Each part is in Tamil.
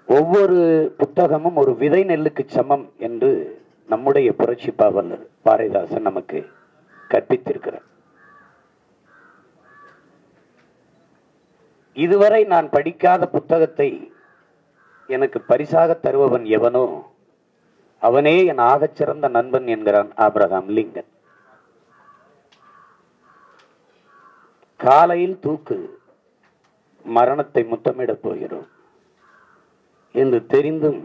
ஒவ்வொரு புத்தகமும் ஒரு விதை நெல்லுக்கு சமம் என்று நம்முடைய புரட்சி பாவலர் பாரதிதாசன் நமக்கு கற்பித்திருக்கிறார் இதுவரை நான் படிக்காத புத்தகத்தை எனக்கு பரிசாக தருபவன் எவனோ அவனே என் ஆகச் சிறந்த நண்பன் என்கிறான் ஆபிரகாம் லிங்கன் காலையில் தூக்கு மரணத்தை முத்தமிடப் போகிறோம் என்று தெரிந்தும்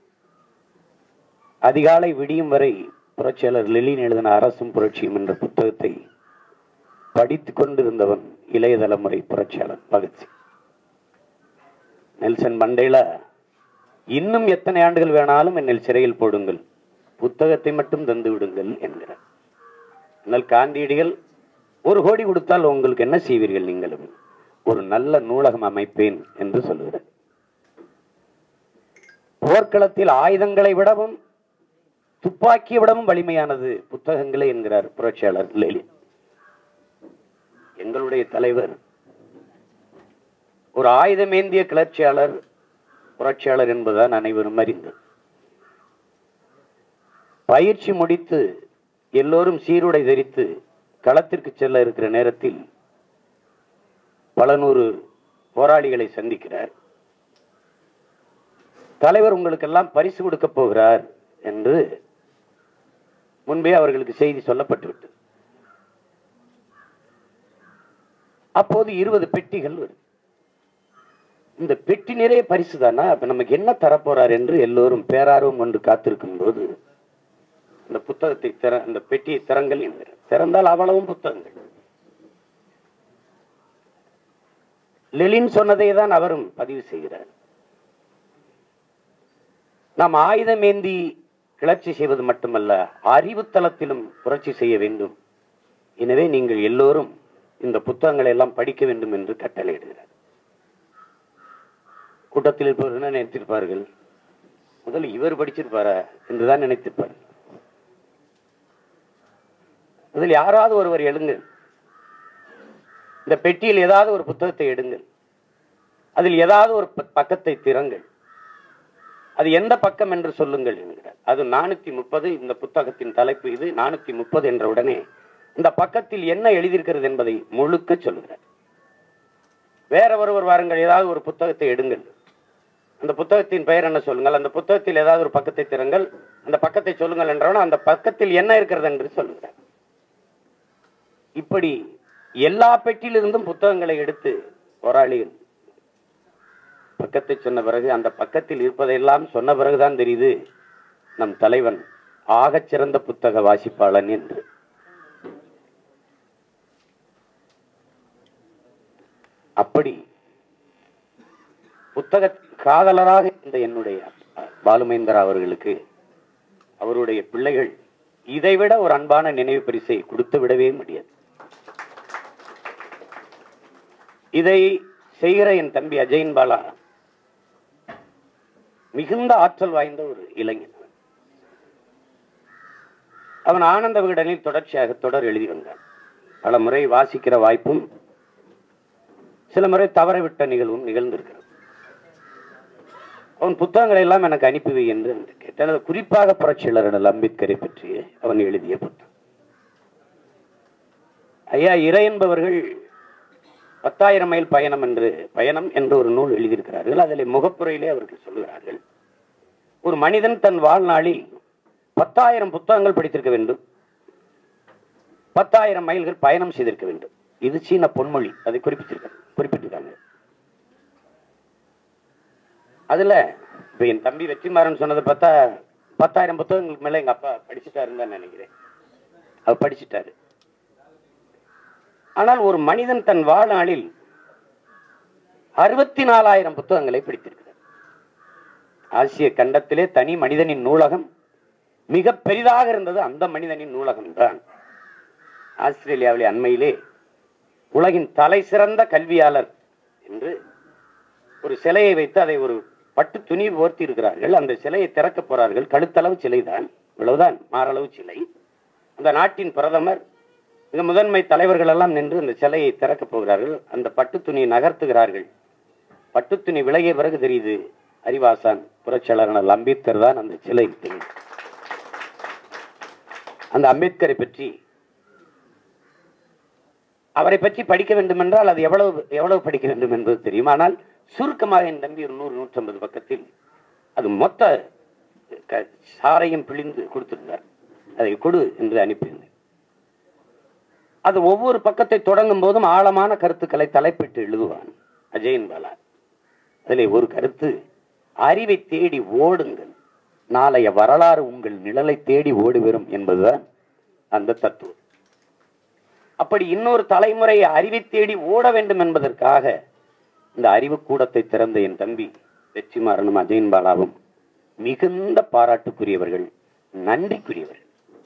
அதிகாலை விடியும் வரை புரட்சியாளர் லெலின் எழுதின அரசும் புரட்சியும் என்ற புத்தகத்தை படித்துக் கொண்டிருந்தவன் இளைய தலைமுறை புரட்சியாளர் பகத்சிங் நெல்சன் மண்டேலா இன்னும் எத்தனை ஆண்டுகள் வேணாலும் என்னை சிறையில் போடுங்கள் புத்தகத்தை மட்டும் தந்து விடுங்கள் என்கிறார் ஆனால் காந்தியடிகள் ஒரு கோடி கொடுத்தால் உங்களுக்கு என்ன செய்வீர்கள் நீங்களும் ஒரு நல்ல நூலகம் அமைப்பேன் என்று சொல்லுகிறார் போர்க்களத்தில் ஆயுதங்களை விடவும் துப்பாக்கியை விடவும் வலிமையானது புத்தகங்களே என்கிறார் புரட்சியாளர் லெலின் எங்களுடைய தலைவர் ஒரு ஆயுதமேந்திய கிளர்ச்சியாளர் புரட்சியாளர் என்பதுதான் அனைவரும் அறிந்தது பயிற்சி முடித்து எல்லோரும் சீருடை தரித்து களத்திற்கு செல்ல இருக்கிற நேரத்தில் பல நூறு போராளிகளை சந்திக்கிறார் தலைவர் உங்களுக்கெல்லாம் பரிசு கொடுக்க போகிறார் என்று முன்பே அவர்களுக்கு செய்தி சொல்லப்பட்டு விட்டது அப்போது இருபது பெட்டிகள் வருது இந்த பெட்டி நிறைய பரிசு தானா அப்ப நமக்கு என்ன தரப்போறார் என்று எல்லோரும் பேரார்வம் கொண்டு காத்திருக்கும் போது இந்த புத்தகத்தை திற இந்த பெட்டியை திறங்கள் என்கிறார் திறந்தால் அவ்வளவும் புத்தகங்கள் லெலின் சொன்னதை தான் அவரும் பதிவு செய்கிறார் நாம் ஆயுதமேந்தி கிளர்ச்சி செய்வது மட்டுமல்ல அறிவுத்தளத்திலும் புரட்சி செய்ய வேண்டும் எனவே நீங்கள் எல்லோரும் இந்த புத்தகங்களை எல்லாம் படிக்க வேண்டும் என்று கட்டளையிடுகிறார் கூட்டத்தில் இருப்பவர் என்ன நினைத்திருப்பார்கள் முதல்ல இவர் படிச்சிருப்பாரா என்றுதான் நினைத்திருப்பார்கள் அதில் யாராவது ஒருவர் எழுங்கள் இந்த பெட்டியில் ஏதாவது ஒரு புத்தகத்தை எடுங்கள் அதில் ஏதாவது ஒரு ப- பக்கத்தை திறங்கள் அது எந்த பக்கம் என்று சொல்லுங்கள் என்கிறார் அது நானூத்தி முப்பது இந்த புத்தகத்தின் தலைப்பு இது நானூத்தி முப்பது என்ற உடனே இந்த பக்கத்தில் என்ன எழுதியிருக்கிறது என்பதை முழுக்க சொல்லுகிறார் வேற ஒருவர் வாருங்கள் ஏதாவது ஒரு புத்தகத்தை எடுங்கள் அந்த புத்தகத்தின் பெயர் என்ன சொல்லுங்கள் அந்த புத்தகத்தில் ஏதாவது ஒரு பக்கத்தை திறங்கள் அந்த பக்கத்தை சொல்லுங்கள் என்றவன அந்த பக்கத்தில் என்ன இருக்கிறது என்று சொல்லுகிறார் இப்படி எல்லா பெட்டியிலிருந்தும் புத்தகங்களை எடுத்து போராளிகள் பக்கத்தை சொன்ன பிறகு அந்த பக்கத்தில் இருப்பதையெல்லாம் சொன்ன பிறகுதான் தெரியுது நம் தலைவன் ஆகச் சிறந்த புத்தக வாசிப்பாளன் என்று அப்படி புத்தக காதலராக இந்த என்னுடைய பாலுமேந்திரா அவர்களுக்கு அவருடைய பிள்ளைகள் இதைவிட ஒரு அன்பான நினைவு பரிசை கொடுத்து விடவே முடியாது இதை செய்கிற என் தம்பி அஜயன் பாலா மிகுந்த ஆற்றல் வாய்ந்த ஒரு இளைஞன் அவன் ஆனந்த விகடனில் தொடர்ச்சியாக தொடர் எழுதி வந்தான் பல முறை வாசிக்கிற வாய்ப்பும் சில முறை தவறவிட்ட நிகழ்வும் நிகழ்ந்திருக்கிறது அவன் புத்தகங்களை எல்லாம் எனக்கு அனுப்பி வை என்று கேட்டான் அது குறிப்பாக புரட்சியாளர் அம்பேத்கரை பற்றி அவன் எழுதிய புத்தகம் ஐயா இறை என்பவர்கள் பத்தாயிரம் மைல் பயணம் என்று பயணம் என்று ஒரு நூல் எழுதியிருக்கிறார்கள் அதில் முகப்புரையிலே அவர்கள் சொல்கிறார்கள் ஒரு மனிதன் தன் வாழ்நாளில் பத்தாயிரம் புத்தகங்கள் படித்திருக்க வேண்டும் பத்தாயிரம் மைல்கள் பயணம் செய்திருக்க வேண்டும் இது சீன பொன்மொழி அதை குறிப்பிட்டிருக்க குறிப்பிட்டிருக்காங்க அதுல இப்ப என் தம்பி வெற்றிமாறன் சொன்னதை பார்த்தா பத்தாயிரம் புத்தகங்களுக்கு மேல எங்க அப்பா படிச்சுட்டாருன்னு தான் நினைக்கிறேன் அவர் படிச்சுட்டாரு ஆனால் ஒரு மனிதன் தன் வாழ்நாளில் அறுபத்தி நாலாயிரம் புத்தகங்களை படித்திருக்கிறார் ஆசிய கண்டத்திலே தனி மனிதனின் நூலகம் மிக பெரிதாக இருந்தது அந்த மனிதனின் நூலகம் தான் ஆஸ்திரேலியாவிலே அண்மையிலே உலகின் தலை சிறந்த கல்வியாளர் என்று ஒரு சிலையை வைத்து அதை ஒரு பட்டு துணி போர்த்தி இருக்கிறார்கள் அந்த சிலையை திறக்க போறார்கள் கழுத்தளவு சிலைதான் இவ்வளவுதான் மாரளவு சிலை அந்த நாட்டின் பிரதமர் மிக முதன்மை தலைவர்கள் எல்லாம் நின்று அந்த சிலையை திறக்கப் போகிறார்கள் அந்த பட்டு துணியை நகர்த்துகிறார்கள் பட்டு துணி விலகிய பிறகு தெரியுது அறிவாசான் புரட்சியாளர் அம்பேத்கர் தான் அந்த சிலை தெரியும் அந்த அம்பேத்கரை பற்றி அவரை பற்றி படிக்க வேண்டும் என்றால் அது எவ்வளவு எவ்வளவு படிக்க வேண்டும் என்பது தெரியும் ஆனால் சுருக்கமாக என் தம்பி ஒரு நூறு நூற்றம்பது பக்கத்தில் அது மொத்த க- சாரையும் பிழிந்து கொடுத்திருந்தார் அதை கொடு என்று அனுப்பியிருந்தேன் அது ஒவ்வொரு பக்கத்தை தொடங்கும் போதும் ஆழமான கருத்துக்களை தலைப்பிட்டு எழுதுவான் அஜயன் பாலா அதிலே ஒரு கருத்து அறிவை தேடி ஓடுங்கள் நாளைய வரலாறு உங்கள் நிழலை தேடி ஓடிவரும் என்பதுதான் அந்த தத்துவம் அப்படி இன்னொரு தலைமுறை அறிவை தேடி ஓட வேண்டும் என்பதற்காக இந்த அறிவு கூடத்தை திறந்த என் தம்பி வெற்றிமாறனும் அஜயன் பாலாவும் மிகுந்த பாராட்டுக்குரியவர்கள் நன்றிக்குரியவர்கள்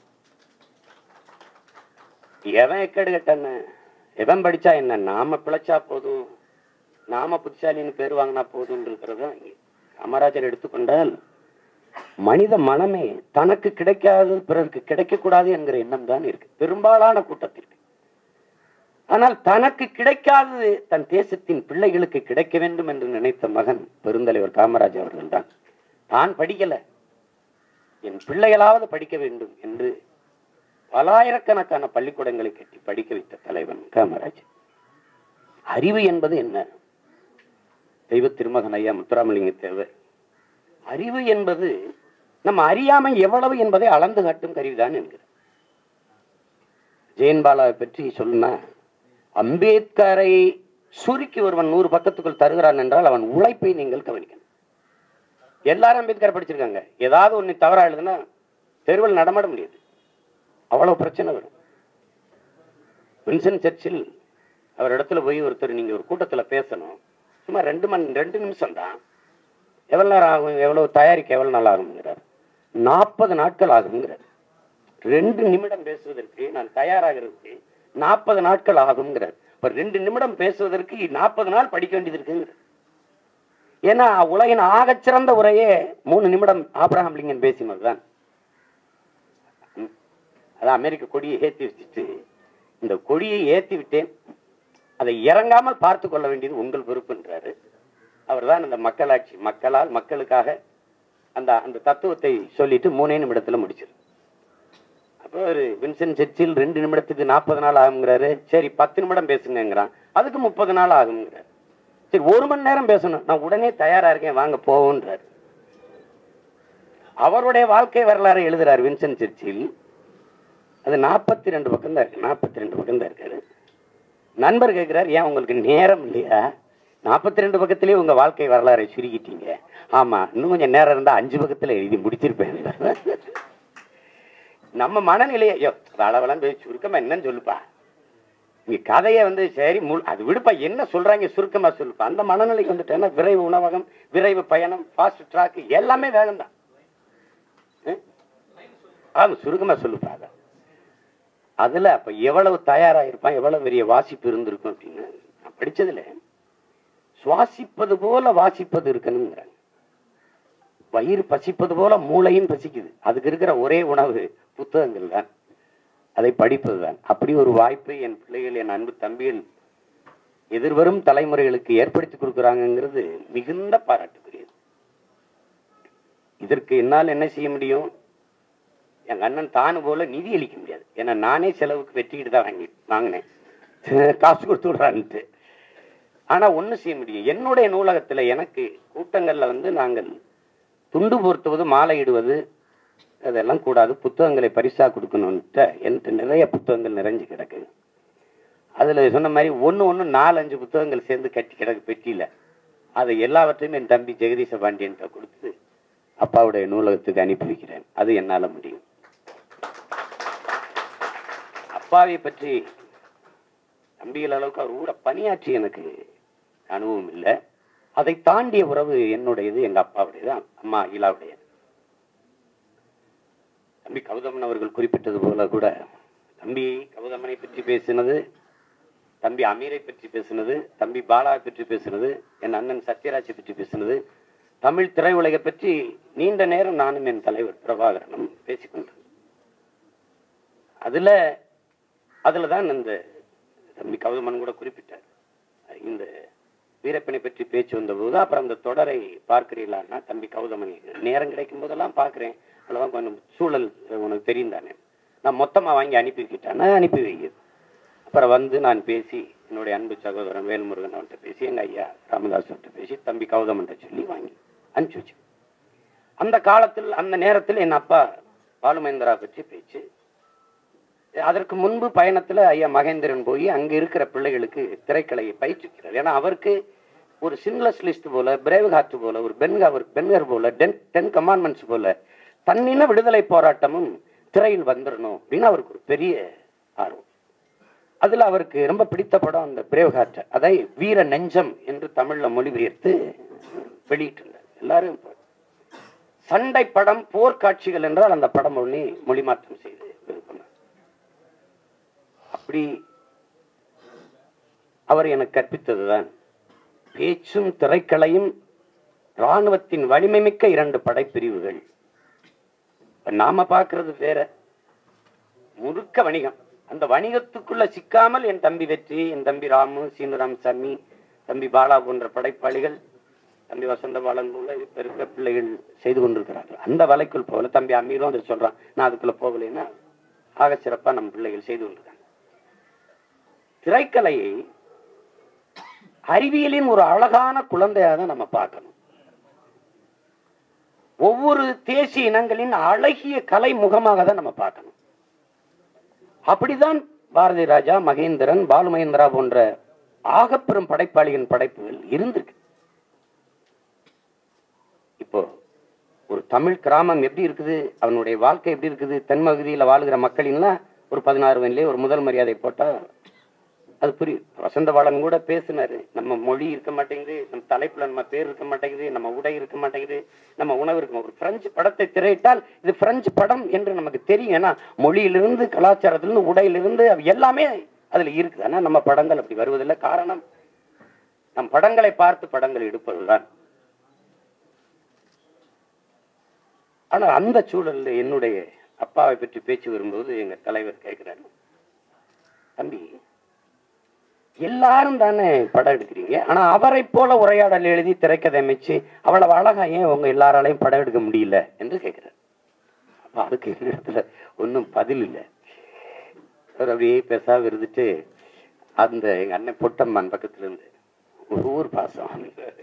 எவன் எக்கடு கட்டன்னு எவன் படிச்சா என்ன நாம பிழைச்சா போதும் நாம புத்திசாலின்னு பேர் வாங்கினா போதும் இருக்கிறது தான் இங்கே. காமராஜர் எடுத்துக்கொண்டால் மனித மனமே தனக்கு கிடைக்காதது பிறருக்கு கிடைக்கக்கூடாது என்கிற எண்ணம் தான் இருக்கு பெரும்பாலான கூட்டத்திற்கு ஆனால் தனக்கு கிடைக்காதது தன் தேசத்தின் பிள்ளைகளுக்கு கிடைக்க வேண்டும் என்று நினைத்த மகன் பெருந்தலைவர் காமராஜ் அவர்கள் தான் தான் படிக்கல என் பிள்ளைகளாவது படிக்க வேண்டும் என்று பலாயிரக்கணக்கான பள்ளிக்கூடங்களை கட்டி படிக்க வைத்த தலைவன் காமராஜ் அறிவு என்பது என்ன தெய்வ திருமகன் ஐயா முத்துராமலிங்க தேவர் அறிவு என்பது நம்ம அறியாமை எவ்வளவு என்பதை அளந்து காட்டும் கருவிதான் என்கிறார் ஜெயன்பாலாவை பற்றி சொன்னா அம்பேத்கரை சுருக்கி ஒருவன் நூறு பக்கத்துக்குள் தருகிறான் என்றால் அவன் உழைப்பை நீங்கள் கவனிக்கணும் எல்லாரும் அம்பேத்கர் படிச்சிருக்காங்க ஏதாவது ஒண்ணு தவறா எழுதுனா தெருவில் நடமாட முடியாது அவ்வளவு பிரச்சனை வரும் வின்சன் சர்ச்சில் அவர் இடத்துல போய் ஒருத்தர் நீங்க ஒரு கூட்டத்துல பேசணும் சும்மா ரெண்டு மணி ரெண்டு நிமிஷம் தான் எவ்வளவு நேரம் ஆகும் எவ்வளவு தயாரிக்க எவ்வளவு நாள் ஆகுங்கிறார் நாற்பது நாட்கள் ஆகுங்கிறார் ரெண்டு நிமிடம் பேசுவதற்கு நான் தயாராகிறதுக்கு நாற்பது நாட்கள் ஆகுங்கிறார் இப்ப ரெண்டு நிமிடம் பேசுவதற்கு நாற்பது நாள் படிக்க வேண்டியது இருக்குங்கிறார் ஏன்னா உலகின் ஆகச்சிறந்த உரையே மூணு நிமிடம் ஆப்ரஹாம் லிங்கன் பேசினது தான் அதான் அமெரிக்க கொடியை ஏத்தி வச்சுட்டு இந்த கொடியை ஏத்தி விட்டேன் அதை இறங்காமல் பார்த்து கொள்ள வேண்டியது உங்கள் பொறுப்புன்றாரு அவர்தான் இந்த மக்களாட்சி மக்களால் மக்களுக்காக அந்த அந்த தத்துவத்தை சொல்லிட்டு மூணே நிமிடத்துல முடிச்சிரு அப்போ ஒரு வின்சென்ட் சர்ச்சில் ரெண்டு நிமிடத்துக்கு நாற்பது நாள் ஆகுங்கிறாரு சரி பத்து நிமிடம் பேசுங்கிறான் அதுக்கு முப்பது நாள் ஆகுங்கிறார் சரி ஒரு மணி நேரம் பேசணும் நான் உடனே தயாரா இருக்கேன் வாங்க போவோன்றார் அவருடைய வாழ்க்கை வரலாறு எழுதுறார் வின்சென்ட் சர்ச்சில் அது நாற்பத்தி ரெண்டு பக்கம் தான் இருக்கு நாற்பத்தி ரெண்டு பக்கம் தான் இருக்காரு நண்பர் கேட்கிறார் ஏன் உங்களுக்கு நேரம் இல்லையா நாற்பத்தி ரெண்டு பக்கத்திலேயே உங்க வாழ்க்கை வரலாறை சுருக்கிட்டீங்க ஆமா இன்னும் கொஞ்சம் நேரம் இருந்தா அஞ்சு பக்கத்துல எழுதி முடிச்சிருப்பேன் நம்ம மனநிலையை ஐயோ அளவெல்லாம் போய் சுருக்கமா என்னன்னு சொல்லுப்பா இங்க கதையை வந்து சரி முழு அது விடுப்பா என்ன சொல்றாங்க சுருக்கமா சொல்லுப்பா அந்த மனநிலைக்கு வந்துட்டேன்னா விரைவு உணவகம் விரைவு பயணம் ஃபாஸ்ட் ட்ராக் எல்லாமே வேகம் தான் ஆமா சுருக்கமா சொல்லுப்பா அதான் அதுல அப்ப எவ்வளவு தயாரா இருப்பான் எவ்வளவு பெரிய வாசிப்பு இருந்திருக்கும் அப்படின்னு நான் படிச்சதுல சுவாசிப்பது போல வாசிப்பது இருக்கணுங்கிறாங்க வயிறு பசிப்பது போல மூளையும் பசிக்குது அதுக்கு இருக்கிற ஒரே உணவு புத்தகங்கள் தான் அதை படிப்பது தான் அப்படி ஒரு வாய்ப்பை என் பிள்ளைகள் என் அன்பு தம்பிகள் எதிர்வரும் தலைமுறைகளுக்கு ஏற்படுத்தி கொடுக்குறாங்கங்கிறது மிகுந்த பாராட்டுக்குரியது இதற்கு என்னால் என்ன செய்ய முடியும் எங்க அண்ணன் தானு போல நிதி அளிக்க முடியாது ஏன்னா நானே செலவுக்கு வெட்டிக்கிட்டு தான் வாங்கி வாங்கினேன் காசு கொடுத்து விடுறான்ட்டு ஆனா ஒண்ணு செய்ய முடியும் என்னுடைய நூலகத்துல எனக்கு கூட்டங்கள்ல வந்து நாங்கள் துண்டு பொருத்துவது மாலையிடுவது அதெல்லாம் கூடாது புத்தகங்களை பரிசா கொடுக்கணும்ட்டு என்கிட்ட நிறைய புத்தகங்கள் நிறைஞ்சு கிடக்கு அதுல சொன்ன மாதிரி ஒண்ணு ஒண்ணு நாலஞ்சு புத்தகங்கள் சேர்ந்து கட்டி கிடக்கு பெட்டியில அதை எல்லாவற்றையும் என் தம்பி ஜெகதீச பாண்டியன்கிட்ட கொடுத்து அப்பாவுடைய நூலகத்துக்கு அனுப்பி வைக்கிறேன் அது என்னால முடியும் அப்பாவை பற்றி தம்பிகள் அளவுக்கு அவர் கூட பணியாற்றி எனக்கு அனுபவம் இல்லை அதை தாண்டிய உறவு என்னுடையது எங்க அப்பாவுடையது அம்மா அகிலாவுடையது தம்பி கௌதமன் அவர்கள் குறிப்பிட்டது போல கூட தம்பி கௌதமனை பற்றி பேசினது தம்பி அமீரை பற்றி பேசினது தம்பி பாலாவை பற்றி பேசினது என் அண்ணன் சத்யராஜை பற்றி பேசினது தமிழ் திரையுலகை பற்றி நீண்ட நேரம் நானும் என் தலைவர் பிரபாகரனும் பேசிக்கொண்டோம் அதுல அதுல தான் இந்த தம்பி கௌதமன் கூட குறிப்பிட்டார் இந்த வீரப்பனை பற்றி பேச்சு வந்தபோது அப்புறம் அந்த தொடரை பார்க்கிறீங்களான்னா தம்பி கௌதமணி நேரம் கிடைக்கும் போதெல்லாம் பார்க்குறேன் அவ்வளோவா கொஞ்சம் சூழல் உனக்கு தெரியும் தானே நான் மொத்தமாக வாங்கி அனுப்பி வைக்கிட்டேன் அனுப்பி வைக்கிறது அப்புறம் வந்து நான் பேசி என்னுடைய அன்பு சகோதரன் வேல்முருகன் அவன்கிட்ட பேசி எங்கள் ஐயா ராமதாஸ்கிட்ட பேசி தம்பி கௌதமன்ட்ட சொல்லி வாங்கி அனுப்பிச்சி வச்சு அந்த காலத்தில் அந்த நேரத்தில் என் அப்பா பாலுமேந்திரா பற்றி பேச்சு அதற்கு முன்பு பயணத்துல ஐயா மகேந்திரன் போய் அங்க இருக்கிற பிள்ளைகளுக்கு திரைக்கலையை பயிற்றுக்கிறார் ஏன்னா அவருக்கு ஒரு சின்லஸ் லிஸ்ட் போல பிரேவ் ஹார்ட் போல ஒரு பென்கவர் பென்கர் போல டென் டென் கமாண்ட்மெண்ட்ஸ் போல தன்னின விடுதலை போராட்டமும் திரையில் வந்துடணும் அப்படின்னு அவருக்கு ஒரு பெரிய ஆர்வம் அதுல அவருக்கு ரொம்ப பிடித்த படம் அந்த பிரேவ் ஹார்ட் அதை வீர நெஞ்சம் என்று தமிழ்ல மொழிபெயர்த்து வெளியிட்டிருந்தார் எல்லாரும் இப்ப சண்டை படம் போர்க்காட்சிகள் என்றால் அந்த படம் ஒண்ணி மொழிமாற்றம் செய்து இது பண்ணார் அப்படி அவர் எனக்கு கற்பித்ததுதான் பேச்சும் திரைக்கலையும் இராணுவத்தின் வலிமை மிக்க இரண்டு படைப்பிரிவுகள் இப்ப நாம பார்க்கிறது வேற முழுக்க வணிகம் அந்த வணிகத்துக்குள்ள சிக்காமல் என் தம்பி வெற்றி என் தம்பி ராமு சீனுராம் சாமி தம்பி பாலா போன்ற படைப்பாளிகள் தம்பி வசந்த பாலன் போல இப்ப இருக்கிற பிள்ளைகள் செய்து கொண்டிருக்கிறார்கள் அந்த வலைக்குள் போகல தம்பி அமீரும் அதை சொல்றான் நான் அதுக்குள்ள போகலைன்னா ஆக சிறப்பா நம்ம பிள்ளைகள் செய்து கொண்டிருக்காங்க திரைக்கலையை அறிவியலின் ஒரு அழகான குழந்தையாக தான் நம்ம பார்க்கணும் ஒவ்வொரு தேசிய இனங்களின் அழகிய கலை முகமாக தான் நம்ம பார்க்கணும் அப்படிதான் பாரதி ராஜா மகேந்திரன் பாலு மகேந்திரா போன்ற ஆகப்பெரும் படைப்பாளியின் படைப்புகள் இருந்திருக்கு இப்போ ஒரு தமிழ் கிராமம் எப்படி இருக்குது அவனுடைய வாழ்க்கை எப்படி இருக்குது தென்மகுதியில வாழுகிற மக்களின்லாம் ஒரு பதினாறு வயதிலே ஒரு முதல் மரியாதை போட்டா அது புரியும் வசந்த பாலன் கூட பேசினாரு நம்ம மொழி இருக்க மாட்டேங்குது நம்ம தலைப்புல நம்ம பேர் இருக்க மாட்டேங்குது நம்ம உடை இருக்க மாட்டேங்குது நம்ம உணவு இருக்க ஒரு பிரெஞ்சு படத்தை திரையிட்டால் இது பிரெஞ்சு படம் என்று நமக்கு தெரியும் ஏன்னா மொழியிலிருந்து கலாச்சாரத்திலிருந்து உடையிலிருந்து அது எல்லாமே அதுல இருக்குது ஆனா நம்ம படங்கள் அப்படி வருவதில்லை காரணம் நம் படங்களை பார்த்து படங்கள் எடுப்பதுதான் ஆனா அந்த சூழல்ல என்னுடைய அப்பாவை பற்றி பேச்சு வரும்போது எங்க தலைவர் கேட்கிறாரு தம்பி எல்லாரும் தானே படம் எடுக்கிறீங்க ஆனா அவரை போல உரையாடல் எழுதி திரைக்கதை அமைச்சு அவ்வளவு அழகா ஏன் உங்க எல்லாராலையும் படம் எடுக்க முடியல என்று கேட்கிறார் அப்ப அதுக்கு இடத்துல ஒன்றும் பதில் இல்லை அவர் அப்படியே பேசாம இருந்துட்டு அந்த எங்க அண்ணன் பொட்டம்மான் பக்கத்துல இருந்து ஒரு ஊர் பாசம்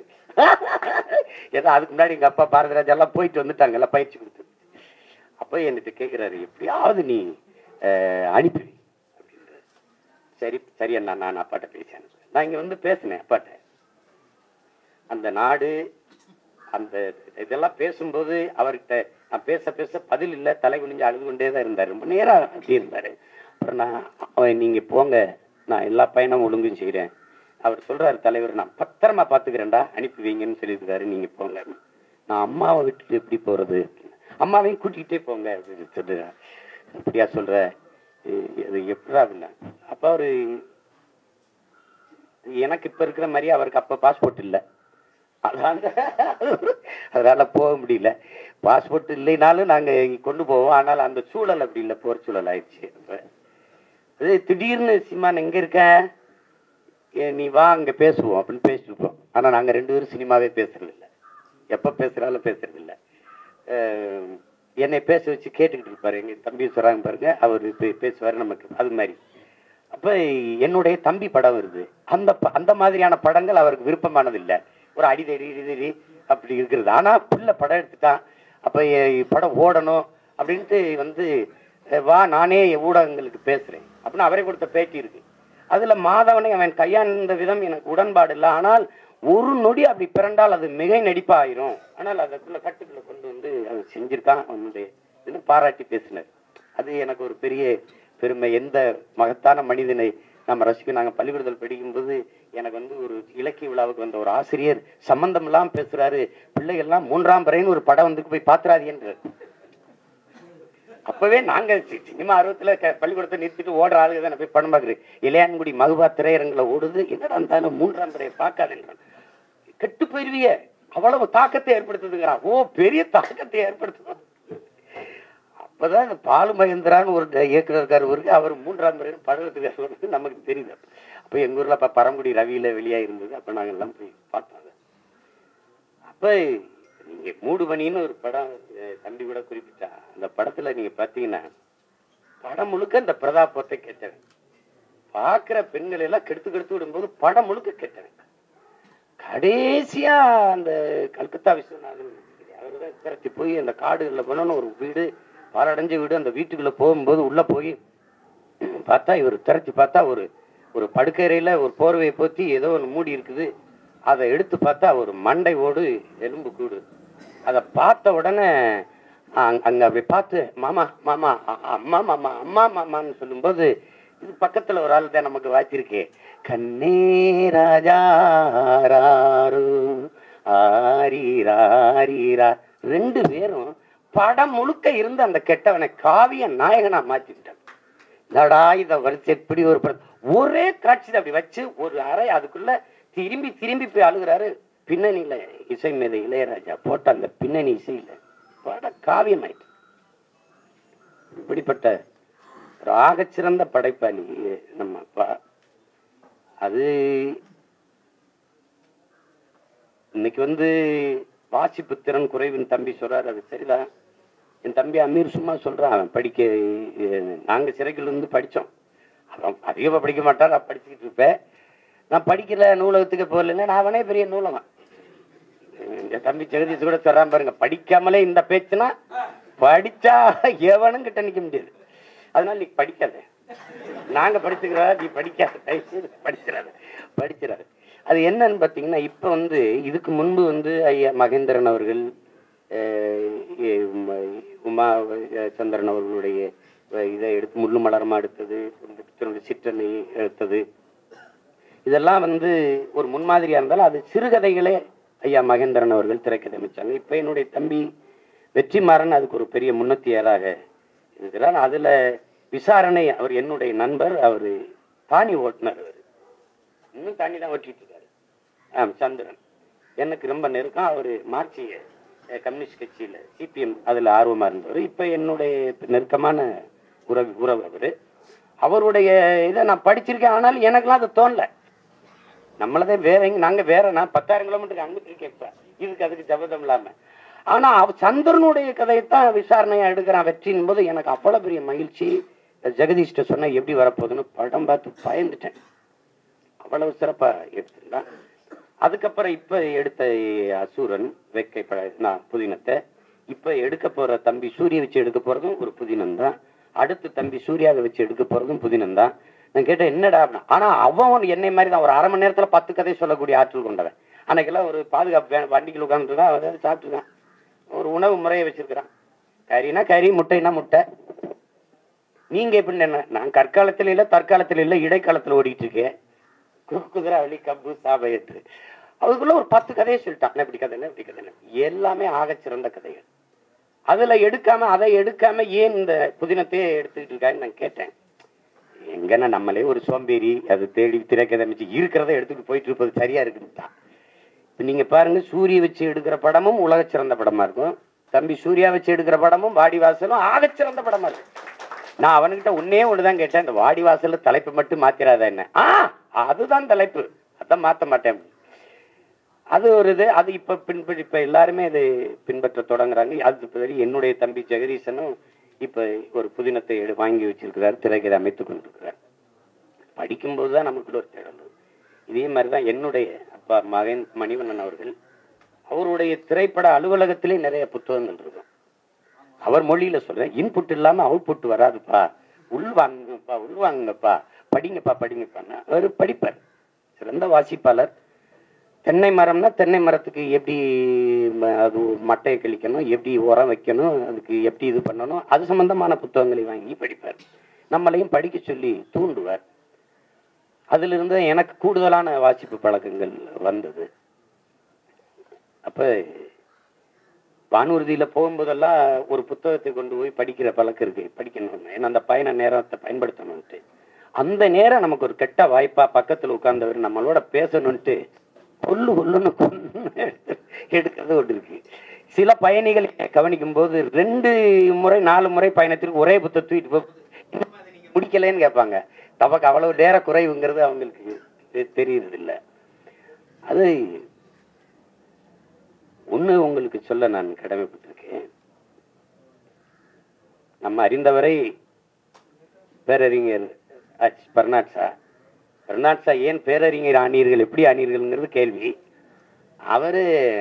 ஏதோ அதுக்கு முன்னாடி எங்க அப்பா பாரதிராஜா எல்லாம் போயிட்டு வந்துட்டாங்க எல்லாம் பயிற்சி கொடுத்து அப்ப என்கிட்ட கேட்கிறாரு எப்படியாவது நீ அஹ், அனுப்பி வை." அப்படின்றாரு. சரி சரி அண்ணா நான் அப்பாட்ட பேசி அனுப்புறேன் நான் இங்க வந்து பேசினேன் அப்பாட்ட அந்த நாடு அந்த இதெல்லாம் பேசும்போது அவர்கிட்ட நான் பேச பேச பதில் இல்லை தலை குனிஞ்சு அழுது கொண்டே தான் இருந்தார் ரொம்ப நேரம் அப்படி இருந்தாரு அப்புறம் நான் அவன் நீங்க போங்க நான் எல்லா பயணம் ஒழுங்கும் செய்றேன் அவர் சொல்றாரு தலைவர் நான் பத்திரமா பாத்துக்கிறேன்டா அனுப்பி வைங்கன்னு சொல்லியிருக்காரு நீங்க போங்க நான் அம்மாவை விட்டுட்டு எப்படி போறது அம்மாவையும் கூட்டிக்கிட்டே போங்க அப்படின்னு சொல்லுறேன் அப்படியா சொல்ற எ- அது எப்படா அப்படின்னா அப்ப அவரு எனக்கு இப்ப இருக்கிற மாதிரி அவருக்கு அப்ப பாஸ்போர்ட் இல்லை அதனால அதனால போக முடியல பாஸ்போர்ட் இல்லைனாலும் நாங்க கொண்டு போவோம் ஆனால் அந்த சூழல் அப்படி இல்லை போர் சூழல் ஆயிடுச்சு அப்ப. அது திடீர்னு சிமான் எங்க இருக்க ஏ, நீ வா அங்க பேசுவோம் அப்படின்னு பேசிட்டு இருப்போம் ஆனா நாங்க ரெண்டு பேரும் சினிமாவே பேசுறது இல்ல எப்ப பேசுறாலும் பேசுறது இல்ல அஹ், என்னை பேச வச்சு கேட்டுக்கிட்டு இருப்பாரு எங்க தம்பி சொல்றாங்க பாருங்க அவர் பேசுவாரு நமக்கு அது மாதிரி அப்ப என்னுடைய தம்பி படம் வருது அந்த ப- அந்த மாதிரியான படங்கள் அவருக்கு விருப்பமானது இல்ல ஒரு அடிதடி இடிதடி அப்படி இருக்கிறது ஆனா புள்ள படம் எடுத்துட்டான் அப்ப எ- படம் ஓடணும் அப்படின்ட்டு வந்து அஹ், வா நானே ஊடகங்களுக்கு பேசுறேன் அப்படின்னு அவரே கொடுத்த பேட்டி இருக்கு அதுல மாதவனை அவன் கையாண்ட விதம் எனக்கு உடன்பாடு இல்லை ஆனால் ஒரு நொடி அப்படி பிறண்டால் அது மிகை நடிப்பா ஆயிரும் ஆனால் அதுக்குள்ள கட்டுக்குள்ள கொண்டு வந்து அவன் செஞ்சிருக்கான் அவனுடைய இதுன்னு பாராட்டி பேசினார் அது எனக்கு ஒரு பெரிய பெருமை எந்த மகத்தான மனிதனை நம்ம ரசிக்க நாங்க பள்ளிக்கூடத்தில் படிக்கும்போது எனக்கு வந்து ஒரு இலக்கிய விழாவுக்கு வந்த ஒரு ஆசிரியர் சம்பந்தம் இல்லாம பேசுறாரு பிள்ளைகள்லாம் மூன்றாம் பிறைன்னு ஒரு படம் வந்து போய் பாத்துறாது என்று அப்பவே நாங்க சி- சினிமா ஆர்வத்துல க- பள்ளிக்கூடத்தை நிறுத்திட்டு ஓடுற ஆளுங்க தானே போய் படம் பாக்குறது இளையான்குடி மகுபா திரையரங்குல ஓடுது என்னடா இருந்தாலும் மூன்றாம் பிறையை பார்க்காதுன்றான் கெட்டு போயிருவிய அவ்வளவு தாக்கத்தை ஏற்படுத்துதுங்கிறான் ஓ பெரிய தாக்கத்தை ஏற்படுத்தும் அப்பதான் இந்த பாலு மகேந்திரான்னு ஒரு ட- இயக்குனர் இருக்காரு இவருக்கு அவர் மூன்றாம் முறை படம் எடுத்துக்காரு நமக்கு தெரியுது அப்போ எங்கள் ஊரில் அப்போ பரம்புடி ரவியில் வெளியாக இருந்தது அப்போ நாங்கள் எல்லாம் போய் பார்த்தோம் அதை அப்போ நீங்கள் மூடுபனின்னு ஒரு படம் அஹ், தம்பி கூட குறிப்பிட்டா அந்த படத்தில் நீங்கள் பார்த்தீங்கன்னா படம் முழுக்க இந்த பிரதாபத்தை கேட்டவன் பார்க்குற பெண்கள் எல்லாம் கெடுத்து கெடுத்து விடும்போது படம் முழுக்க கேட்டவன் கடைசியா அந்த கல்கத்தா விஸ்வநாதன் அவர் தான் திரட்டி போய் அந்த காடுகளில் போனோன்னு ஒரு வீடு பாலடைஞ்ச வீடு அந்த வீட்டுக்குள்ள போகும்போது உள்ள போய் பார்த்தா இவர் திரட்டி பார்த்தா ஒரு ஒரு படுக்கறையில ஒரு போர்வையை போத்தி ஏதோ ஒன்று மூடி இருக்குது அதை எடுத்து பார்த்தா ஒரு மண்டை ஓடு எலும்பு கூடு அதை பார்த்த உடனே அங்க அங்க அப்படி பார்த்து மாமா மாமா அ- அம்மா மாமா அம்மா மாமான்னு சொல்லும்போது இது பக்கத்துல ஒரு ஆள் தான் நமக்கு வாய்ச்சிருக்கே கண்ணே ராஜா ராரு ஆரீரா ரெண்டு பேரும் படம் முழுக்க இருந்து அந்த கெட்டவனை காவிய நாயகனா மாத்திட்டான் என்னடா இத வரிசை எப்படி ஒரு படம் ஒரே காட்சி அப்படி வச்சு ஒரு அறை அதுக்குள்ள திரும்பி திரும்பி போய் அழுகுறாரு பின்னணியில இசை மேதை இளையராஜா போட்ட அந்த பின்னணி இசையில பட காவியமாயிட்டு இப்படிப்பட்ட ஒரு ஆகச்சிறந்த படைப்பாளி நம்ம அப்பா அது இன்னைக்கு வந்து வாசிப்பு திறன் குறைவின் தம்பி சொல்றாரு அது சரிதான் என் தம்பி அமீர் சும்மா சொல்றான் அவன் படிக்க அஹ், நாங்க சிறைக்குள்ள இருந்து படிச்சோம் அவன் அதிகமா படிக்க மாட்டான் நான் படிச்சுக்கிட்டு இருப்பேன் நான் படிக்கல நூலகத்துக்கு போகலன்னா நான் அவனே பெரிய நூலகம் என் தம்பி ஜெகதீஷ் கூட சொல்றான் பாருங்க படிக்காமலே இந்த பேச்சுனா படிச்சா எவனும் கிட்ட நிக்க முடியாது அதனால நீ படிக்காத நாங்க படிச்சுக்கிறா நீ படிக்காத தயவு செய்து படிச்சிடாத படிச்சிடாத அது என்னன்னு பார்த்தீங்கன்னா இப்போ வந்து இதுக்கு முன்பு வந்து ஐயா மகேந்திரன் அவர்கள் அஹ், எ- உம- உமா அஹ், சந்திரன் அவர்களுடைய அஹ், இதை எடுத்து முள்ளு மலரமா எடுத்தது தன்னுடைய சிற்றனை எடுத்தது இதெல்லாம் வந்து ஒரு முன்மாதிரியா இருந்தாலும் அது சிறுகதைகளே ஐயா மகேந்திரன் அவர்கள் திரைக்கதை அமைச்சாங்க இப்போ என்னுடைய தம்பி வெற்றிமாறன் அதுக்கு ஒரு பெரிய முன்னத்தியராக இருக்கிறார் அதுல விசாரணை அவர் என்னுடைய நண்பர் அவர் தானி ஓட்டுனர் அவர் இன்னும் தாண்டி தான் ஓட்டிட்டு இருக்காரு ஆ சந்திரன் எனக்கு ரொம்ப நெருக்கம் அவர் மார்க்சிய அஹ், கம்யூனிஸ்ட் கட்சியில் சிபிஎம் அதில் ஆர்வமாக இருந்தவர் இப்போ என்னுடைய நெருக்கமான உறவு உறவு அவர் அவருடைய இதை நான் படிச்சிருக்கேன் ஆனால் எனக்கெல்லாம் அது தோணல நம்மளதே வேற எங்க நாங்க வேற நான் பத்தாயிரம் கிலோமீட்டருக்கு அங்கிட்டு இருக்கேன் இப்ப இதுக்கு அதுக்கு ஜபதம் இல்லாம ஆனா அவ சந்திரனுடைய கதையைத்தான் விசாரணையா எடுக்கிறான் வெற்றியின் போது எனக்கு அவ்வளவு பெரிய மகிழ்ச்சி ஜெகதீஷ்ட சொன்னா எப்படி வரப்போகுதுன்னு படம் பார்த்து பயந்துட்டேன் அவ்வளவு சிறப்பா எடுத்திருந்தான் அதுக்கப்புறம் இப்ப எடுத்த அசூரன் வேக்கை பழ நான் புதினத்தை இப்ப எடுக்க போற தம்பி சூரிய வச்சு எடுக்க போறதும் ஒரு புதினம் தான் அடுத்து தம்பி சூர்யாவை வச்சு எடுக்க போறதும் புதினம் தான் நான் கேட்டேன் என்னடா அப்படின்னா ஆனா அவன் என்னை மாதிரி தான் ஒரு அரை மணி நேரத்துல பத்து கதை சொல்லக்கூடிய ஆற்றல் கொண்டவன் அன்னைக்கெல்லாம் ஒரு பாதுகாப்பு வே- வண்டிக்குள்ள உட்காந்துட்டு தான் அதை சாப்பிட்டுருக்கான் ஒரு உணவு முறையை வச்சிருக்கிறான் கறினா கறி முட்டைனா முட்டை நீங்க எப்படி என்ன நான் கற்காலத்துல இல்ல தற்காலத்துல இல்ல இடைக்காலத்துல ஓடிட்டு இருக்கேன் கு- குதிராவளி கம்பு சாபயத்து அதுக்குள்ள ஒரு பத்து கதையை சொல்லிட்டான் என்ன இப்படி கதை என்ன இப்படி கதை என்ன எல்லாமே ஆகச் சிறந்த கதைகள் அதுல எடுக்காம அதை எடுக்காம ஏன் இந்த புதினத்தையே எடுத்துக்கிட்டு இருக்கான்னு நான் கேட்டேன் எங்கன்னா நம்மளே ஒரு சோம்பேறி அது தேடி திரைக்கதை அமைச்சு இருக்கிறத எடுத்துட்டு போயிட்டு இருப்பது சரியா இருக்குதுதான் இப்ப நீங்க பாருங்க சூரிய வச்சு எடுக்கிற படமும் உலக சிறந்த படமா இருக்கும் தம்பி சூர்யா வச்சு எடுக்கிற படமும் வாடிவாசலும் ஆகச் சிறந்த படமா இருக்கும் நான் அவனுக்கிட்ட ஒன்னே ஒண்ணுதான் கேட்டேன் இந்த வாடிவாசல்ல தலைப்பு மட்டும் மாத்திராத என்ன ஆ அதுதான் தலைப்பு அதான் மாத்த மாட்டேன் அது ஒரு இது அது இப்ப பின்பற்றி இப்ப எல்லாருமே அது பின்பற்ற தொடங்குறாங்க அது பிறகு என்னுடைய தம்பி ஜெகதீசனும் இப்ப ஒரு புதினத்தை எடு வாங்கி வச்சிருக்கிறார் திரைக்கதை அமைத்துக் கொண்டிருக்கிறார் படிக்கும்போது தான் நமக்குள்ள ஒரு தேடல் வரும். இதே மாதிரி தான் என்னுடைய அப்பா மகன் மணிவண்ணன் அவர்கள் அவருடைய திரைப்பட அலுவலகத்திலே நிறைய புத்தகங்கள் இருக்கும் அவர் மொழியில சொல்றேன் இன்புட் இல்லாம அவுட்புட் வராதுப்பா உள்வாங்குங்கப்பா உள்வாங்குங்கப்பா படிங்கப்பா படிங்கப்பான்னா அவர் படிப்பார் சிறந்த வாசிப்பாளர் தென்னை மரம்னா தென்னை மரத்துக்கு எப்படி ம- அது மட்டையை கழிக்கணும் எப்படி உரம் வைக்கணும் அதுக்கு எப்படி இது பண்ணணும் அது சம்பந்தமான புத்தகங்களை வாங்கி படிப்பார் நம்மளையும் படிக்க சொல்லி தூண்டுவார் அதிலிருந்து எனக்கு கூடுதலான வாசிப்பு பழக்கங்கள் வந்தது அப்ப வானூர்தியில போகும்போதெல்லாம் ஒரு புத்தகத்தை கொண்டு போய் படிக்கிற பழக்கம் இருக்கு படிக்கணும் ஏன்னா அந்த பயண நேரத்தை பயன்படுத்தணும்ட்டு அந்த நேரம் நமக்கு ஒரு கெட்ட வாய்ப்பா பக்கத்துல உட்கார்ந்தவர் நம்மளோட பேசணும்ட்டு கொல்லு கொல்லுன்னு கொன்னு எடுக்கிறது ஒன்று இருக்கு சில பயணிகள் கவனிக்கும் போது ரெண்டு முறை நாலு முறை பயணத்திற்கு ஒரே புத்தகம் தூக்கிட்டு போ "இன்னும் அதை நீங்க முடிக்கலைன்னு கேட்பாங்க நமக்கு அவ்வளவு நேர குறைவுங்கிறது அவங்களுக்கு தெ- தெரியறது இல்ல அது ஒண்ணு உங்களுக்கு சொல்ல நான் கடமைப்பட்டிருக்கேன் நம்ம அறிந்தவரை பேரறிஞர் அச் பெர்னாட் ஷா பெர்னாட் ஷா ஏன் பேரறிஞர் ஆனீர்கள் எப்படி ஆனீர்கள்ங்கிறது கேள்வி அவரு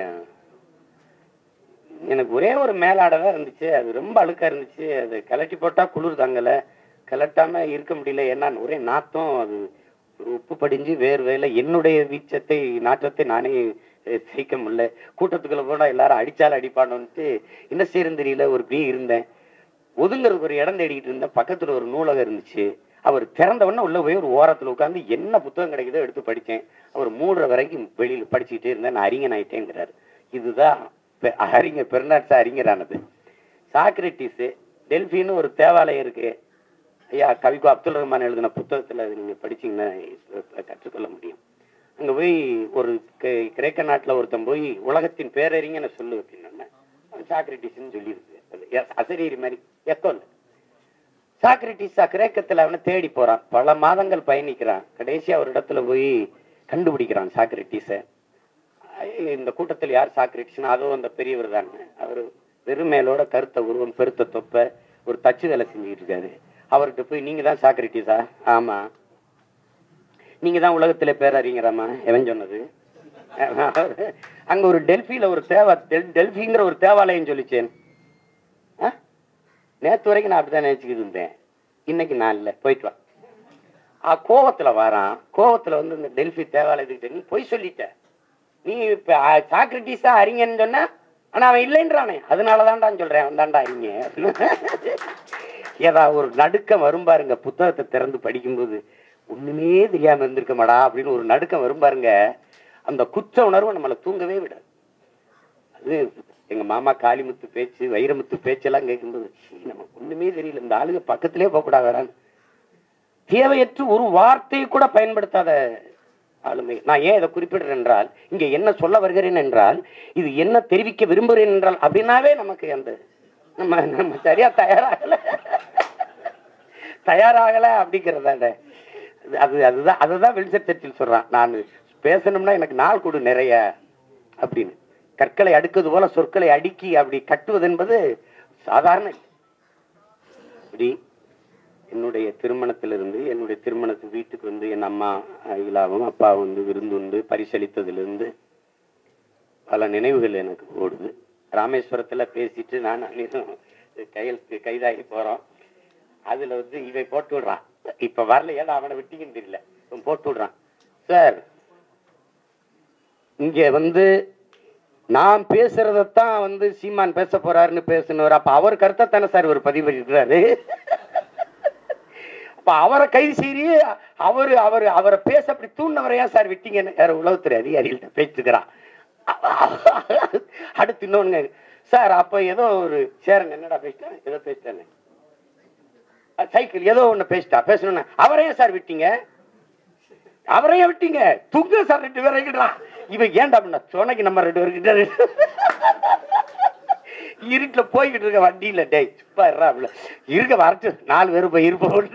எனக்கு ஒரே ஒரு மேலாடை தான் இருந்துச்சு அது ரொம்ப அழுக்கா இருந்துச்சு அது கலட்டி போட்டா குளிர் தாங்கல கலட்டாம இருக்க முடியல ஏன்னா ஒரே நாத்தம் அது ஒரு உப்பு படிஞ்சு வேர்வையில என்னுடைய வீச்சத்தை நாற்றத்தை நானே அஹ், சகிக்க முடியல கூட்டத்துக்குள்ள போனா எல்லாரும் அடிச்சாலும் அடிப்பானோன்ட்டு என்ன செய்யறது தெரியல ஒரு இப்படியே இருந்தேன் ஒதுங்கிறதுக்கு ஒரு இடம் தேடிக்கிட்டு இருந்தேன் பக்கத்துல ஒரு நூலகம் இருந்துச்சு அவர் திறந்த உடனே உள்ள போய் ஒரு ஓரத்துல உட்காந்து என்ன புத்தகம் கிடைக்குதோ எடுத்து படிச்சேன் அவர் மூடுற வரைக்கும் வெளியில படிச்சுக்கிட்டே இருந்தேன் நான் அறிஞன் ஆயிட்டேங்கிறாரு இதுதான் பெ- அறிஞர் பெருநாட்ச அறிஞரானது சாக்ரட்டிஸ் டெல்பின்னு ஒரு தேவாலயம் இருக்கு ஐயா கவிக்கோ அப்துல் ரஹ்மான் எழுதின புத்தகத்துல அது நீங்க படிச்சீங்கன்னா இப்ப கற்றுக்கொள்ள முடியும் அங்க போய் ஒரு கே- கிரேக்க நாட்டுல ஒருத்தன் போய் உலகத்தின் பேரறிஞனை சொல்லு அப்படின்னா சாக்ரட்டிஸ்ன்னு சொல்லியிருக்கு அது எ- அசரீரி மாதிரி எக்கோ இல்லை சாக்ரட்டிஸ் கிரேக்கத்துல அவனை தேடி போறான் பல மாதங்கள் பயணிக்கிறான் கடைசியா ஒரு இடத்துல போய் கண்டுபிடிக்கிறான் சாக்ரட்டிஸ இந்த கூட்டத்தில் யார் சாக்ரட்டிஸ்னா அதுவும் அந்த பெரியவர் தான் அவர் வெறும் மேலோட கருத்த உருவம் பெருத்த தொப்பை ஒரு தச்சு வேலை செஞ்சுக்கிட்டு இருக்காரு அவர்கிட்ட போய் நீங்க தான் சாக்ரட்டிஸா ஆமா நீங்க தான் உலகத்துல பேரறிஞராமா எவன் சொன்னது அங்க ஒரு டெல்பியில ஒரு தேவா டெல்- டெல்பிங்கிற ஒரு தேவாலயம் சொல்லிச்சேன் ஆ? நேத்து வரைக்கும் நான் அப்படிதான் நினைச்சுக்கிட்டு இருந்தேன் இன்னைக்கு நான் இல்லை போயிட்டு வா ஆ, கோவத்துல வரான் கோவத்துல வந்து இந்த டெல்பி தேவாலயத்துக்கிட்ட நீ பொய் சொல்லிட்ட நீ இப்ப ஆ, சாக்ரட்டிஸா அறிஞன்னு சொன்னா ஆனா அவன் இல்லைன்றானே அதனாலதான்டா சொல்றேன் அவன் தான்டா அறிஞ ஏதா ஒரு நடுக்கம் வரும் பாருங்க புத்தகத்தை திறந்து படிக்கும்போது ஒண்ணுமே தெரியாம இருந்திருக்க மாடா அப்படின்னு ஒரு நடுக்கம் வரும் பாருங்க அந்த குற்ற உணர்வு நம்மளை தூங்கவே விடாது அது எங்க மாமா காளிமுத்து பேச்சு வைரமுத்து பேச்செல்லாம் கேட்கும்போது "சீ, நமக்கு ஒண்ணுமே தெரியல இந்த ஆளுங்க பக்கத்திலே போகக்கூடாதான்னு தேவையற்று ஒரு வார்த்தையை கூட பயன்படுத்தாத ஆளுமை நான் ஏன் இதை குறிப்பிடுறேன் என்றால் இங்க என்ன சொல்ல வருகிறேன் என்றால் இது என்ன தெரிவிக்க விரும்புகிறேன் என்றால் அப்படின்னாவே நமக்கு அந்த நம்ம நம்ம சரியா தயாராகல தயாராகல அப்படிங்கிறதாண்ட அது அதுதான் அதுதான் வில்சர் சர்ச்சில் சொல்றான் நான் பேசணும்னா எனக்கு நாள் கொடு நிறைய அப்படின்னு கற்களை அடுக்குவது போல சொற்களை அடுக்கி அப்படி கட்டுவது என்பது சாதாரண இல்லை. இப்படி என்னுடைய திருமணத்திலிருந்து என்னுடைய திருமணத்து வீட்டுக்கு வந்து என் அம்மா இலாவும் அப்பா வந்து விருந்துண்டு பரிசளித்ததிலிருந்து பல நினைவுகள் எனக்கு ஓடுது ராமேஸ்வரத்துல பேசிட்டு நான் அனிரும் கையெழுத்து கைதாகி போறோம் அதுல வந்து இவை போட்டு விடுறான் இப்ப வரல ஏன்னா அவனை விட்டீங்கன்னு தெரியல இவன் போட்டு விடுறான் சார் இங்க வந்து நான் பேசுறதைத்தான் வந்து சீமான் பேச போறாருன்னு பேசுனவர் அப்ப அவர் கருத்தை தானே சார் இவர் பதிவு இருக்கிறாரு அப்ப அவரை கைது செய்யி அவரு அவரு அவரை பேச அப்படி தூண்டினவரையா சார் விட்டீங்கன்னு யார உளவுத்துறை அதிகாரிகள்ட்ட பேசிட்டுக்கிறான் அடுத்து இன்னொன்னு சார் அப்ப ஏதோ ஒரு சேரன் என்னடா பேசிட்டேன் ஏதோ பேசிட்டேன் சைக்கிள் ஏதோ ஒண்ணு பேசிட்டா பேசணும்னா அவரையும் சார் விட்டீங்க அவரையும் விட்டீங்க துங்க சார் ரெண்டு பேரும் வைக்கிட்டான் இவன் ஏன்டா பண்ண சொன்னைக்கு நம்ம ரெண்டு பேருக்கிட்ட இருட்டுல போய்கிட்டு இருக்க வண்டியில டேய் சுப்பா இருடா அப்படில இருக்க வரட்டு நாலு பேரும் போய் இருப்போம்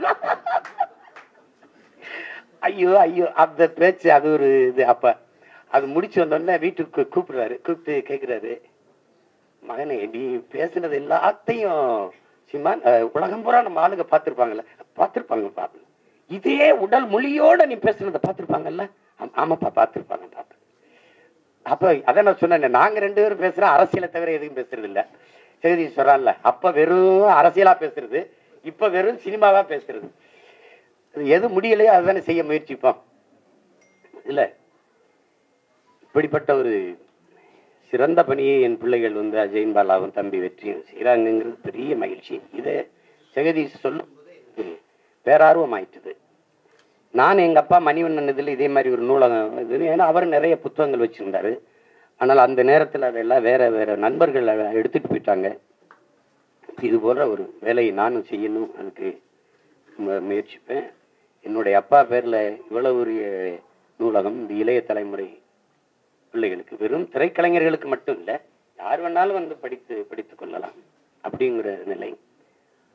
ஐயோ ஐயோ அந்த பேச்சு அது ஒரு இது அப்ப அது முடிச்சு வந்தோடனே வீட்டுக்கு கூப்பிடுறாரு கூப்பிட்டு கேக்குறாரு மகனே நீ பேசுனது எல்லாத்தையும் சிமான் அஹ், உலகம் பூரா நம்ம ஆளுங்க பார்த்திருப்பாங்கல்ல பார்த்திருப்பாங்க பாப்பா இதே உடல் மொழியோட நீ பேசுனதை பார்த்திருப்பாங்கல்ல ஆம், ஆமாப்பா பார்த்திருப்பாங்க பாப்பா அப்ப அதான் நான் சொன்னேன் நாங்க ரெண்டு பேரும் பேசுறோம் அரசியலை தவிர எதுவும் பேசுறது இல்ல செய்தி சொல்றான்ல அப்ப வெறும் அரசியலா பேசுறது இப்ப வெறும் சினிமாவா பேசுறது அது எது முடியலையோ அதுதானே செய்ய முயற்சிப்போம் இல்ல இப்படிப்பட்ட ஒரு சிறந்த பணியை என் பிள்ளைகள் வந்து அஜயன் பாலாவும் தம்பி வெற்றியும் செய்கிறாங்கிறது பெரிய மகிழ்ச்சி இதை ஜெகதீஷ் சொல்லும் போதே எனக்கு பேரார்வம் ஆயிட்டுது நான் எங்க அப்பா மணிவண்ணன் இதில் இதே மாதிரி ஒரு நூலகம் இது ஏன்னா அவர் நிறைய புத்தகங்கள் வச்சிருந்தாரு ஆனால் அந்த நேரத்தில் அதெல்லாம் வேற வேற நண்பர்கள் அதை எடுத்துட்டு போயிட்டாங்க இது போன்ற ஒரு வேலையை நானும் செய்யணும் அதுக்கு மு- முயற்சிப்பேன் என்னுடைய அப்பா பேர்ல இவ்வளவு ஒரு நூலகம் இந்த இளைய தலைமுறை பிள்ளைகளுக்கு வெறும் திரைக்கலைஞர்களுக்கு மட்டும் இல்லை யார் வேணாலும் வந்து படித்து படித்துக் கொள்ளலாம் அப்படிங்கிற நிலை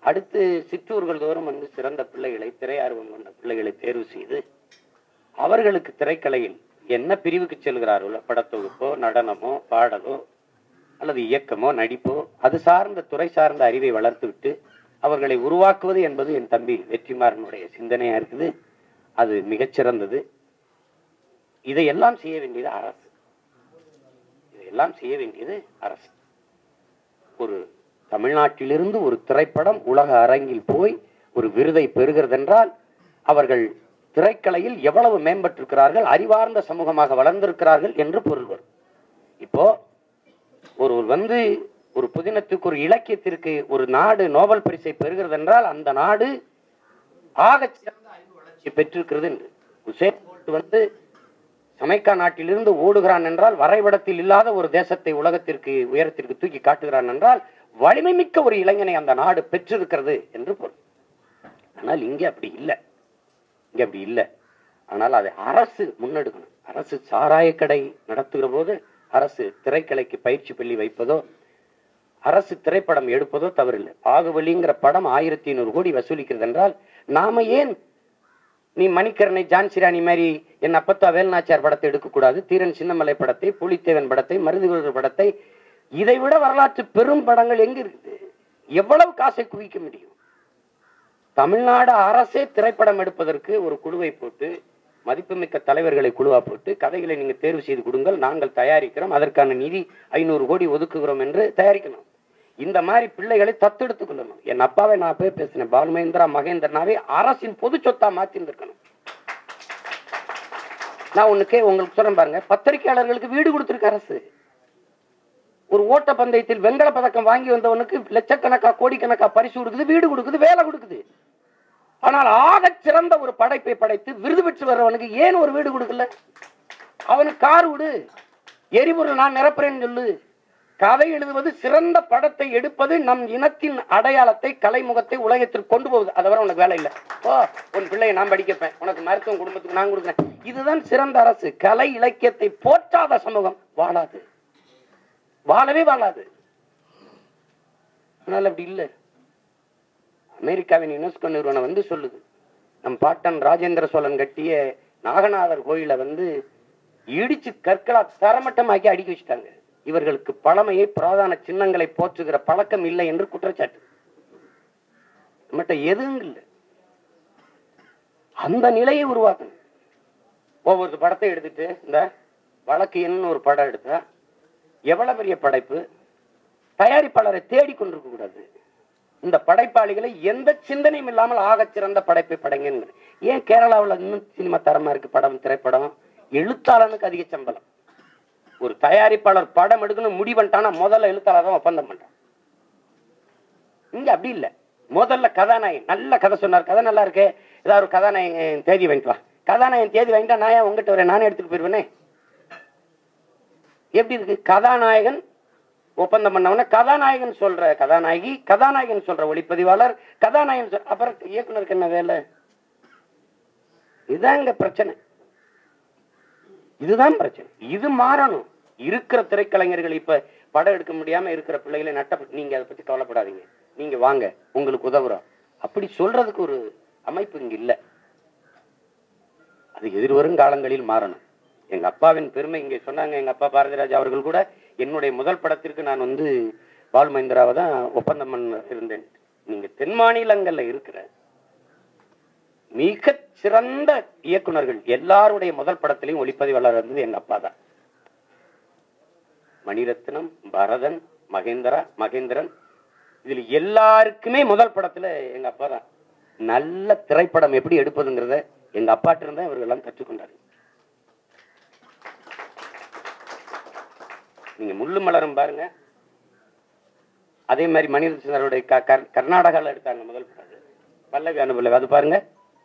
அடுத்து சிற்றூர்கள் தோறும் வந்து சிறந்த பிள்ளைகளை திரையார்வம் கொண்ட பிள்ளைகளை தேர்வு செய்து அவர்களுக்கு திரைக்கலையில் என்ன பிரிவுக்கு செல்கிறார்களோ படத்தொகுப்போ நடனமோ பாடலோ அல்லது இயக்கமோ நடிப்போ அது சார்ந்த துறை சார்ந்த அறிவை வளர்த்துவிட்டு அவர்களை உருவாக்குவது என்பது என் தம்பி வெற்றிமாறனுடைய சிந்தனையா இருக்குது அது மிகச்சிறந்தது இதையெல்லாம் செய்ய வேண்டியது அரசு இதையெல்லாம் செய்ய வேண்டியது அரசு ஒரு தமிழ்நாட்டிலிருந்து ஒரு திரைப்படம் உலக அரங்கில் போய் ஒரு விருதை பெறுகிறதென்றால் அவர்கள் திரைக்கலையில் எவ்வளவு மேம்பட்டிருக்கிறார்கள் அறிவார்ந்த சமூகமாக வளர்ந்திருக்கிறார்கள் என்று பொருள் வரும் இப்போ ஒருவர் வந்து ஒரு புதினத்துக்கு ஒரு இலக்கியத்திற்கு ஒரு நாடு நோபல் பரிசை பெறுகிறது என்றால் அந்த நாடு ஆகச் சிறந்த அறிவு வளர்ச்சி பெற்றிருக்கிறது என்று உசேன் போல்ட் வந்து சமைக்கா நாட்டிலிருந்து ஓடுகிறான் என்றால் வரைபடத்தில் இல்லாத ஒரு தேசத்தை உலகத்திற்கு உயரத்திற்கு தூக்கி காட்டுகிறான் என்றால் வலிமை மிக்க ஒரு இளைஞனை அந்த நாடு பெற்றிருக்கிறது என்று பொருள் ஆனால் இங்கே அப்படி இல்லை இங்க அப்படி இல்லை ஆனால் அதை அரசு முன்னெடுக்கணும் அரசு சாராய கடை நடத்துகிற போது அரசு திரைக்கலைக்கு பயிற்சி பள்ளி வைப்பதோ அரசு திரைப்படம் எடுப்பதோ தவறில்லை பாகுபலிங்கிற படம் ஆயிரத்தி ஐநூறு கோடி வசூலிக்கிறது என்றால் நாம ஏன் நீ மணிக்கரனை ஜான்சிராணி மாதிரி என் அப்பத்தா வேல்நாச்சியார் படத்தை எடுக்கக்கூடாது தீரன் சின்னமலை படத்தை புலித்தேவன் படத்தை மருதுகுழல் படத்தை இதை விட வரலாற்று பெரும் படங்கள் எங்க இருக்குது எவ்வளவு காசை குவிக்க முடியும் தமிழ்நாடு அரசே திரைப்படம் எடுப்பதற்கு ஒரு குழுவை போட்டு மதிப்புமிக்க தலைவர்களை குழுவா போட்டு கதைகளை நீங்க தேர்வு செய்து கொடுங்கள் நாங்கள் தயாரிக்கிறோம் அதற்கான நிதி ஐநூறு கோடி ஒதுக்குகிறோம் என்று தயாரிக்கணும் இந்த மாதிரி பிள்ளைகளை தத்தெடுத்துக் கொள்ளணும் என் அப்பாவை நான் போய் பேசினேன் பாலுமேந்திரா மகேந்திரனாவே அரசின் பொது சொத்தா மாத்தி இருந்திருக்கணும் நான் உனக்கே உங்களுக்கு சொல்றேன் பாருங்க பத்திரிகையாளர்களுக்கு வீடு கொடுத்திருக்கு அரசு ஒரு ஓட்ட பந்தயத்தில் வெங்கல பதக்கம் வாங்கி வந்தவனுக்கு லட்சக்கணக்கா கோடிக்கணக்கா பரிசு கொடுக்குது வீடு கொடுக்குது வேலை கொடுக்குது ஆனால் ஆகச் சிறந்த ஒரு படைப்பை படைத்து விருது பெற்று வர்றவனுக்கு ஏன் ஒரு வீடு கொடுக்கல அவனுக்கு கார் விடு எரிபொருள் நான் நிரப்புறேன்னு சொல்லு கதை எழுதுவது சிறந்த படத்தை எடுப்பது நம் இனத்தின் அடையாளத்தை கலைமுகத்தை உலகத்திற்கு கொண்டு போகுது அதை வர உனக்கு வேலை இல்லை ஓ உன் பிள்ளையை நான் படிக்கப்பேன் உனக்கு மருத்துவம் குடும்பத்துக்கு நான் கொடுக்குறேன் இதுதான் சிறந்த அரசு கலை இலக்கியத்தை போற்றாத சமூகம் வாழாது வாழவே வாழாது ஆனால் அப்படி இல்லை அமெரிக்காவின் யுனெஸ்கோ நிறுவனம் வந்து சொல்லுது நம் பாட்டன் ராஜேந்திர சோழன் கட்டிய நாகநாதர் கோயிலை வந்து இடிச்சு கற்களா தரமட்டமாக்கி அடுக்கி வச்சுட்டாங்க இவர்களுக்கு பழமையை பிரதான சின்னங்களை போற்றுகிற பழக்கம் இல்லை என்று குற்றச்சாட்டு நம்மகிட்ட எதுவும் இல்லை அந்த நிலையை உருவாக்கணும் ஒவ்வொரு படத்தை எடுத்துட்டு இந்த வழக்கு என்ன ஒரு படம் எடுத்தா எவ்வளவு பெரிய படைப்பு தயாரிப்பாளரை தேடி கொண்டிருக்க கூடாது இந்த படைப்பாளிகளை எந்த சிந்தனையும் இல்லாமல் ஆகச் சிறந்த படைப்பை படைங்க ஏன் கேரளாவில் இன்னும் சினிமா தரமா இருக்கு படம் திரைப்படம் எழுத்தாளனுக்கு அதிக சம்பளம் ஒரு தயாரிப்பாளர் படம் எடுக்கணும் முடிவன்ட்டானா முதல்ல எழுத்தாளர் தான் ஒப்பந்தம் பண்றான் இங்க அப்படி இல்ல முதல்ல கதாநாயகன் நல்ல கதை சொன்னார் கதை நல்லா இருக்கு ஏதாவது ஒரு கதாநாயகன் தேதி வாங்கிட்டு வா கதாநாயகன் தேதி வாங்கிட்டா நான் ஏன் உங்ககிட்ட வரேன் நானே எடுத்துட்டு போயிருவேனே எப்படி இருக்கு கதாநாயகன் ஒப்பந்தம் பண்ணவன கதாநாயகன் சொல்ற கதாநாயகி கதாநாயகன் சொல்ற ஒளிப்பதிவாளர் கதாநாயகன் சொல் அப்புறம் இயக்குனருக்கு என்ன வேலை இதுதான் இங்க பிரச்சனை இதுதான் பிரச்சனை இது மாறணும் இருக்கிற திரைக்கலைஞர்கள் இப்ப படம் எடுக்க முடியாம இருக்கிற பிள்ளைகளை நட்ட நீங்க அதை பத்தி கவலைப்படாதீங்க நீங்க வாங்க உங்களுக்கு உதவுறோம் அப்படி சொல்றதுக்கு ஒரு அமைப்பு இங்க இல்ல அது எதிர்வரும் காலங்களில் மாறணும் எங்க அப்பாவின் பெருமை இங்க சொன்னாங்க எங்க அப்பா பாரதிராஜா அவர்கள் கூட என்னுடைய முதல் படத்திற்கு நான் வந்து பால் மஹிந்திராவை தான் ஒப்பந்தம் பண்ண இருந்தேன் நீங்க தென் மாநிலங்கள்ல இருக்கிற மிக சிறந்த இயக்குனர்கள் எல்லாருடைய முதல் படத்திலையும் ஒளிப்பதிவாளர் இருந்தது எங்க அப்பா தான் மணிரத்னம் பரதன் மகேந்திரா மகேந்திரன் இதுல எல்லாருக்குமே முதல் படத்துல எங்க அப்பா தான் நல்ல திரைப்படம் எப்படி எடுப்பதுங்கிறத எங்க அப்பாட்ட இருந்தா இவர்கள் எல்லாம் கற்றுக்கொண்டாரு நீங்க முள்ளு மலரும் பாருங்க அதே மாதிரி மணிரத்னருடைய க- கர்- கர்நாடகால எடுத்தாங்க முதல் படம் அது. பல்லவி அனுபவம் அது பாருங்க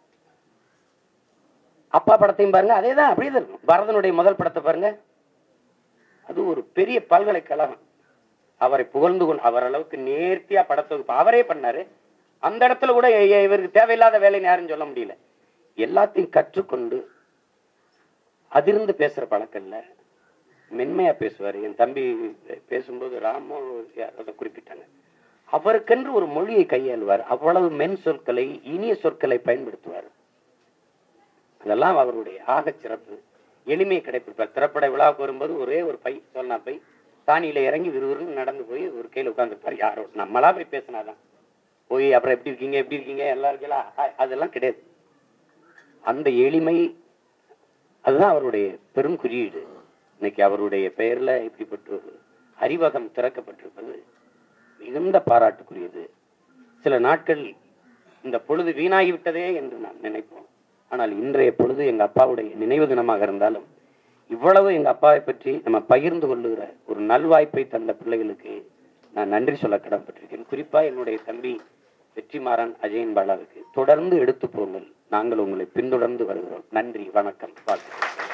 அப்பா படத்தையும் பாருங்க அதே தான் அப்படியே தான் இருக்கும் பரதனுடைய முதல் படத்தை பாருங்க அது ஒரு பெரிய பல்கலைக்கழகம் அவரை புகழ்ந்து கொண்டு அவர் அளவுக்கு நேர்த்தியா படத்தொகுப்பு அவரே பண்ணாரு அந்த இடத்துல கூட இ- இ- இவருக்கு தேவையில்லாத வேலைன்னு யாரும் சொல்ல முடியல எல்லாத்தையும் கற்றுக்கொண்டு அதிர்ந்து பேசுற பழக்கம் இல்ல மென்மையா பேசுவார் என் தம்பி பேசும்போது ராமோ அதை குறிப்பிட்டாங்க அவருக்கென்று ஒரு மொழியை கையாளுவார் அவ்வளவு மென் சொற்களை இனிய சொற்களை பயன்படுத்துவார் அதெல்லாம் அவருடைய ஆகச் சிறப்பு எளிமை கிடைப்பிருப்பார் திரைப்பட விழாவுக்கு வரும்போது ஒரே ஒரு பை சொன்னா பை தானியில இறங்கி விறுவிறுன்னு நடந்து போய் ஒரு கையில் உட்காந்துருப்பார் யாரோ நம்மளா போய் பேசினாதான் போய் அப்புறம் எப்படி இருக்கீங்க எப்படி இருக்கீங்க எல்லாம் இருக்கீங்களா ஹாய், அதெல்லாம் கிடையாது அந்த எளிமை அதுதான் அவருடைய பெரும் குறியீடு இன்னைக்கு அவருடைய பெயர்ல இப்படிப்பட்ட ஒரு அறிவகம் திறக்கப்பட்டிருப்பது மிகுந்த பாராட்டுக்குரியது சில நாட்கள் இந்த பொழுது வீணாகி விட்டதே என்று நாம் நினைப்போம் ஆனால் இன்றைய பொழுது எங்க அப்பாவுடைய நினைவு தினமாக இருந்தாலும் இவ்வளவு எங்க அப்பாவை பற்றி நம்ம பகிர்ந்து கொள்ளுகிற ஒரு நல்வாய்ப்பை தந்த பிள்ளைகளுக்கு நான் நன்றி சொல்ல கடமைப்பட்டிருக்கேன் குறிப்பா என்னுடைய தம்பி வெற்றிமாறன் அஜயன் பாலாவுக்கு தொடர்ந்து எடுத்து போங்கள் நாங்கள் உங்களை பின்தொடர்ந்து வருகிறோம் நன்றி வணக்கம் வாழ்த்துக்கள்